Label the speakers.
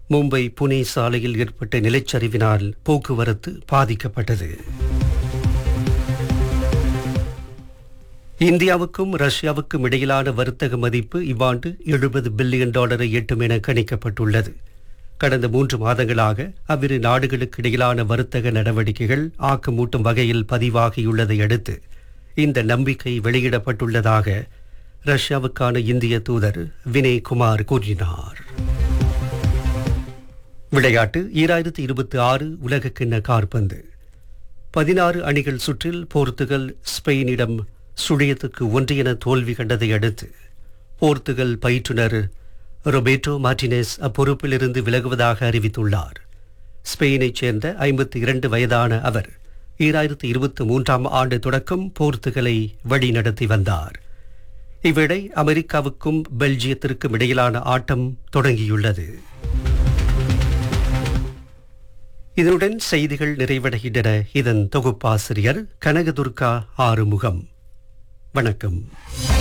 Speaker 1: மும்பை புனே சாலையில் ஏற்பட்ட நிலச்சரிவினால் போக்குவரத்து பாதிக்கப்பட்டது இந்தியாவுக்கும் ரஷ்யாவுக்கும் இடையிலான வர்த்தக மதிப்பு இவ்வாண்டு எழுபது பில்லியன் டாலரை எட்டும் என கணிக்கப்பட்டுள்ளது கடந்த மூன்று மாதங்களாக அவ்விரு நாடுகளுக்கு இடையிலான வர்த்தக நடவடிக்கைகள் ஆக்கமூட்டும் வகையில் பதிவாகியுள்ளதை அடுத்து இந்த நம்பிக்கை வெளியிடப்பட்டுள்ளதாக ரஷ்யாவுக்கான இந்திய தூதர் வினய் குமார் கூறினார் விளையாட்டு ஈராயிரத்தி இருபத்தி ஆறு உலகக்கிண்ண காற்பந்து பதினாறு அணிகள் சுற்றில் போர்த்துகல் ஸ்பெயினிடம் சுழியத்துக்கு ஒன்று என தோல்வி கண்டதை அடுத்து போர்த்துகல் பயிற்றுனர் ரொபேட்டோ மார்டினேஸ் அப்பொறுப்பிலிருந்து விலகுவதாக அறிவித்துள்ளார் ஸ்பெயினைச் சேர்ந்த ஐம்பத்தி இரண்டு வயதான அவர் ஈராயிரத்தி இருபத்தி மூன்றாம் ஆண்டு தொடக்கம் போர்த்துகலை வழிநடத்தி வந்தார் இவ்வேளை அமெரிக்காவுக்கும் பெல்ஜியத்திற்கும் இடையிலான ஆட்டம் தொடங்கியுள்ளது இதனுடன் செய்திகள் நிறைவடைகின்றன இதன் தொகுப்பாசிரியர் கனகதுர்கா ஆறுமுகம் வணக்கம்